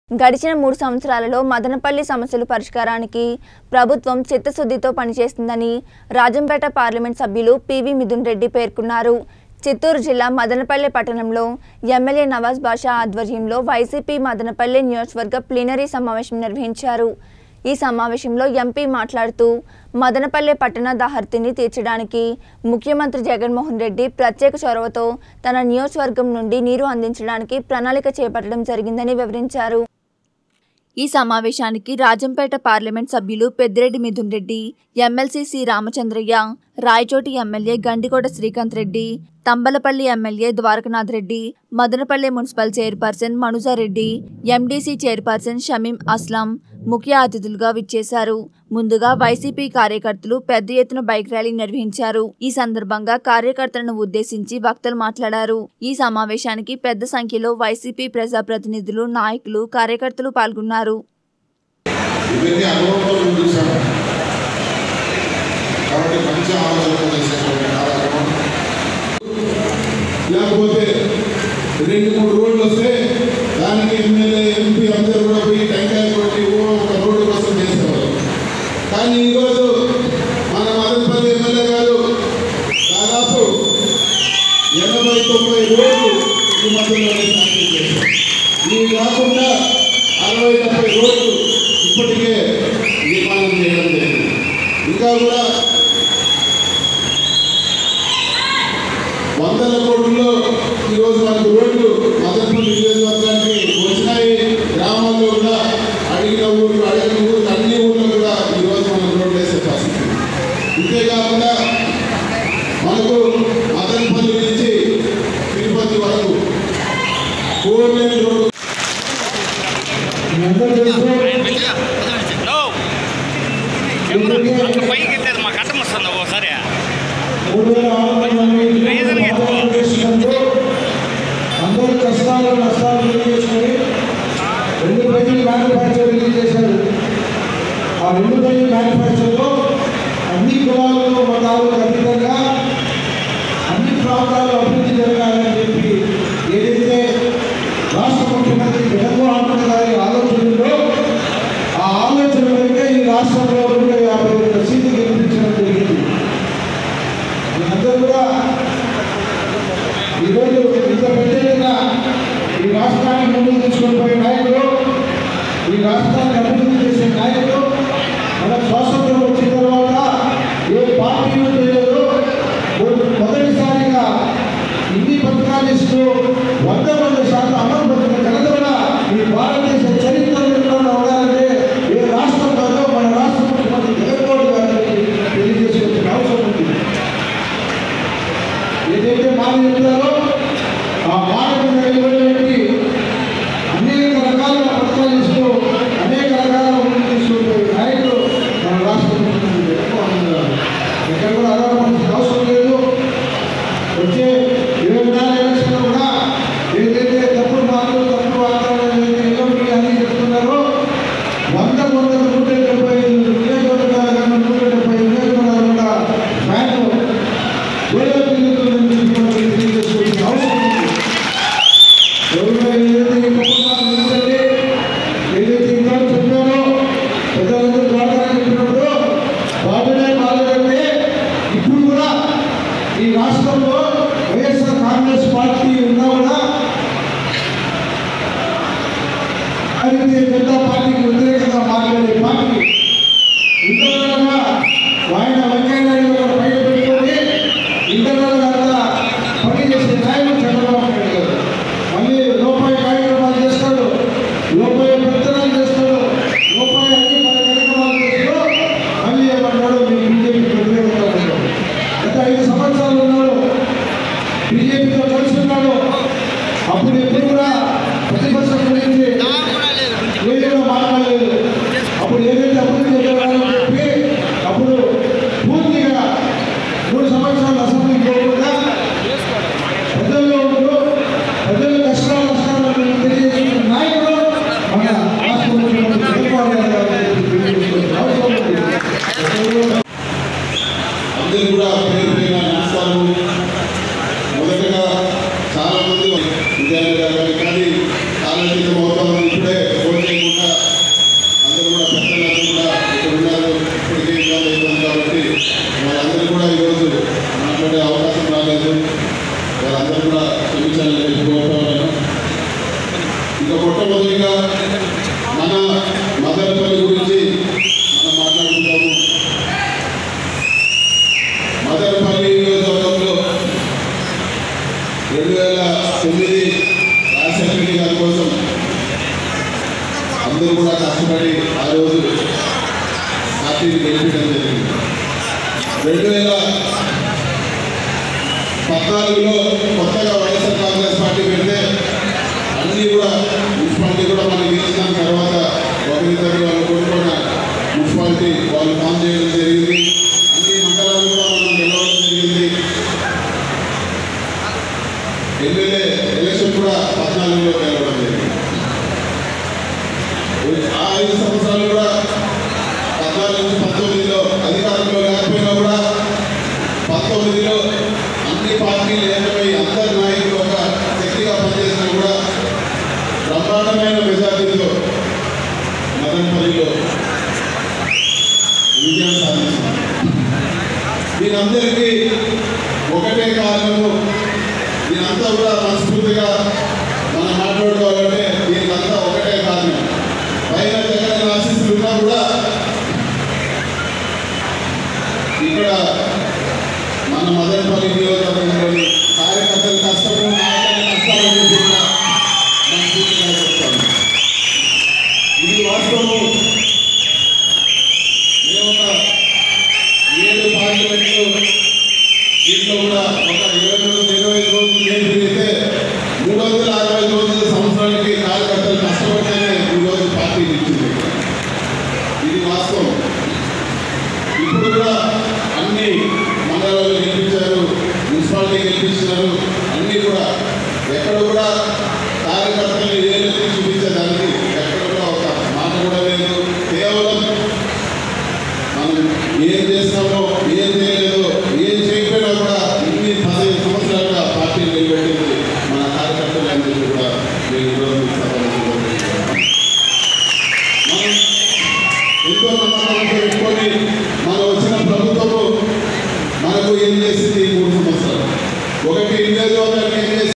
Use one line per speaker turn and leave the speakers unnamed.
గడిచిన మూడు సంవత్సరాలలో మదనపల్లి సమస్యల పరిష్కారానికి ప్రభుత్వం చిత్తశుద్ధితో పనిచేస్తుందని రాజంపేట పార్లమెంట్ సభ్యులు పివి మిథున్ రెడ్డి పేర్కొన్నారు చిత్తూరు జిల్లా మదనపల్లె పట్టణంలో ఎమ్మెల్యే నవాజ్ బాషా ఆధ్వర్యంలో వైసీపీ మదనపల్లె నియోజకవర్గ ప్లీనరీ సమావేశం నిర్వహించారు ఈ సమావేశంలో ఎంపీ మాట్లాడుతూ మదనపల్లె పట్టణ దాహర్తిని తీర్చడానికి ముఖ్యమంత్రి జగన్మోహన్ రెడ్డి ప్రత్యేక చొరవతో తన నియోజకవర్గం నుండి నీరు అందించడానికి ప్రణాళిక చేపట్టడం జరిగిందని వివరించారు ఈ సమావేశానికి రాజంపేట పార్లమెంట్ సభ్యులు Peddireddy Mithun Reddy MLC C Ramachandraiah Rayachoti MLA Gandikota Srikanth Reddy Thamballapalle MLA Dwarakanath Reddy Madanapalle municipal chairperson Manujareddy MDC chairperson Shamim Aslam ముఖ్య అతిథులుగా విచ్చేశారు ముందుగా వైసీపీ కార్యకర్తలు పెద్ద ఎత్తున బైక్ ర్యాలీ నిర్వహించారు ఈ సందర్భంగా కార్యకర్తలను ఉద్దేశించి వక్తలు మాట్లాడారు ఈ సమావేశానికి పెద్ద సంఖ్యలో వైసీపీ ప్రజాప్రతినిధులు నాయకులు కార్యకర్తలు పాల్గొన్నారు
ఇవన్నీ అనుభవంతో మేము చూసాము కాబట్టి మంచి ఆలోచన చేసేటువంటి కార్యక్రమం లేకపోతే రెండు మూడు రోడ్లు వస్తే దానికి ఎమ్మెల్యే ఎంపీ అందరూ కూడా పోయి టెంకాయలు కొట్టి ఓ ఒక రోడ్డు కోసం చేసేవారు కానీ ఈరోజు మన మదనపల్లి ఎమ్మెల్యే గారు దాదాపు ఎనభై తొంభై రోడ్లు ఈ మధ్యలోనే శాంక్షన్ చేశారు ఇవి కాకుండా అరవై డెబ్బై రోడ్లు ఇప్పటికే నిర్మాణం చేయడం జరిగింది ఇంకా కూడా వందల కోట్లలో ఈరోజు మనకు రోడ్లు మదనపల్లి నియోజకవర్గానికి వచ్చినాయి గ్రామాల్లో కూడా అడిగిన ఊర్లు అడిగిన ఊర్లు అన్ని ఊర్లు కూడా ఈరోజు మనం రోడ్లు వేసే పరిస్థితి ఇంతేకాకుండా మనకు మదనపల్లి నుంచి తిరుపతి వరకు four lane road
no camera అక్కడ పైకి ఎత్తేది మాకు అర్థం వస్తుంది ఒకసారి రీజన్ ఎత్తుకో
అందరూ కష్టాలు నష్టాలు తెలియజేసుకొని రెండు పేజీలు మ్యానుఫ్యాక్చర్ రిలీజ్ చేశారు ఆ రెండు పేజీ మ్యానుఫ్యాక్చర్లో అన్ని కులాలకు మతాలకు అతీతంగా అన్ని ప్రాంతాల్లో అభివృద్ధి జరగాలని చెప్పి ఏదైతే రాష్ట్ర ముఖ్యమంత్రి జగన్మోహన్ రెడ్డి గారి ఆలోచన ఉందో ఆ ఆలోచన మేరకే ఈ రాష్ట్రంలో నూట యాభై ఒక్క సీట్లు గెలిపించడం జరిగింది మీరందరూ కూడా ఈరోజు ఇంత పెద్దగా ఈ రాష్ట్రాన్ని ముందుకు తీసుకొని పోయే నాయకులు ఈ రాష్ట్రాన్ని అభివృద్ధి చేసే నాయకులు మన స్వాతంత్రం వచ్చిన తర్వాత ఏ పార్టీ చేయలేదు మొదటిసారిగా ఇన్ని పథకాలు ఇస్తూ వంద మంది శాతం అమలు పథకం కలగల ఈ భారతదేశ చరిత్రలో ఉండాలంటే ఏ రాష్ట్రం కాదో మన రాష్ట్ర ముఖ్యమంత్రి జగన్మోహన్ గారికి తెలియజేసుకోవాల్సిన అవసరం ఉంది ఏదైతే మాట చెప్తారో ఆ మాట మీద నిలబడి అనేక రకాల పథకాలు ఇస్తూ అనేక రకాల ముందుకు తీసుకుంటూ నాయకులు మన రాష్ట్ర ముఖ్యమంత్రి జగన్మోహన్ గారు ఎక్కడ కూడా ఆధారపడాల్సిన అవసరం లేదు వచ్చే ఇరవై నాలుగు ఎలక్షన్లో కూడా ఏదైతే తప్పుడు మాటలు తప్పుడు వాతావరణం ఏదైతే మీరు అన్ని చెప్తున్నారో వంద వంద నూట డెబ్బై ఐదు నియోజకవర్గాలు నూట డెబ్బై నియోజకవర్గాలు కూడా బ్యాంకు గొడవ తిరుగుతుందని చెప్పి మనకి తెలియజేసుకోవాల్సిన అవసరం ఉంది ఎవరైనా ఏదైతే ఈ కుటుంబాలు నిలబడి, ఏదైతే ఇంకా చెప్పారో పెద్దలందరూ ప్రార్థన చెప్పినప్పుడు బాబునే బాధపడితే ఇప్పుడు కూడా ఈ రాష్ట్రంలో వైఎస్ఆర్ కాంగ్రెస్ పార్టీ ఉన్నా కూడా భారతీయ జనతా పార్టీకి వ్యతిరేకంగా మాట్లాడే పార్టీ ఇంటర్నల్గా ఆయన వెంకయ్య నాయుడు గారు బయట పెట్టుకొని ఇంటర్నల్గా అంతా పనిచేసే నాయకుడు చంద్రబాబు నాయుడు గారు మళ్ళీ లోపాయి కార్యక్రమాలు చేస్తాడు లోపాయి పెత్తనాలు చేస్తాడు లోపాయి అన్ని మన కార్యక్రమాలు చేస్తాడు మళ్ళీ ఏమన్నాడు మీ బీజేపీ వ్యతిరేకంగా ఉన్నాడు గత ఐదు సంవత్సరాలు ఉన్నాడు బీజేపీతో కలిసి ఉన్నాడు అప్పుడు ఎప్పుడు కూడా ప్రతిపక్షం గురించి ఏదో మాట్లాడారు
ముఖ్యంగా మన మదనపల్లి గురించి మనం మాట్లాడుకుంటాము మదనపల్లి నియోజకవర్గంలో రెండు వేల తొమ్మిది రాజశేఖర గారి కోసం అందరూ కూడా కష్టపడి ఆ రోజు పార్టీని గెలిపించడం జరిగింది రెండు వేల పద్నాలుగులో కొత్తగా వైఎస్ఆర్ కాంగ్రెస్ పార్టీ పెడితే అన్నీ కూడా మున్సిపాలిటీ కూడా మనం గెలిచిన తర్వాత ఒకరిద్దరు వాళ్ళు కొనుక్కున్న మున్సిపాలిటీ వాళ్ళు ఫామ్ చేయడం జరిగింది అన్ని మండలాలు కూడా మనం గెలవడం జరిగింది ఎమ్మెల్యే ఎలక్షన్ కూడా పద్నాలుగులో గెలవడం జరిగింది ఆ ఐదు సంవత్సరాలు కూడా పద్నాలుగు నుంచి పంతొమ్మిదిలో అధికారంలో లేకపోయినా కూడా పంతొమ్మిదిలో అన్ని పార్టీలు ఏకమై అందరి నాయకులు ఒక శక్తిగా పనిచేసినా కూడా బ్రహ్మాండమైన మెజార్టీతో మదనపల్లిలో విజయం సాధించారు దీనందరికీ ఒకటే కారణము దీనంతా కూడా మనస్ఫూర్తిగా మనం మాట్లాడుకోవాలంటే దీనికంతా ఒకటే కారణం పైన జగన్ ఆశీస్సులు ఉన్నా కూడా ఇక్కడ మన మదనపల్లి నియోజకవర్గంలోని కార్యకర్తల కష్టము నాయకుల కష్టాలు చెప్పి కూడా మనస్ఫూర్తిగా చెప్తాను ఇది వాస్తవము మేము ఒక ఏడు పార్లమెంట్లు దీంట్లో కూడా ఒక ఇరవై రోజులు ఇరవై ఐదు రోజులు ఏం తిరిగితే మూడు వందల అరవై రోజుల సంవత్సరానికి కార్యకర్తలు కష్టపడితేనే ఈ రోజు పార్టీ ఇచ్చింది ఇది వాస్తవం ఇప్పుడు కూడా అన్ని మండలాలు గెలిపించారు మున్సిపాలిటీ గెలిపించినారు అన్ని కూడా ఎక్కడ కూడా కార్యకర్తలు ఏదైతే చూపించేదానికి ఎక్కడ కూడా ఒక మాట కూడా లేదు కేవలం మనం ఏం చేసినామో ఏం చేయలేదో ఏం చేయకపోయినా కూడా ఇన్ని పదిహేను సంవత్సరాలుగా పార్టీ నిలబెట్టింది మన కార్యకర్తలందరూ కూడా నేను ఈరోజు ఈ సభలో నిలబెట్టుకుంటున్నాను. మనం ఎంతో నమ్మకంతో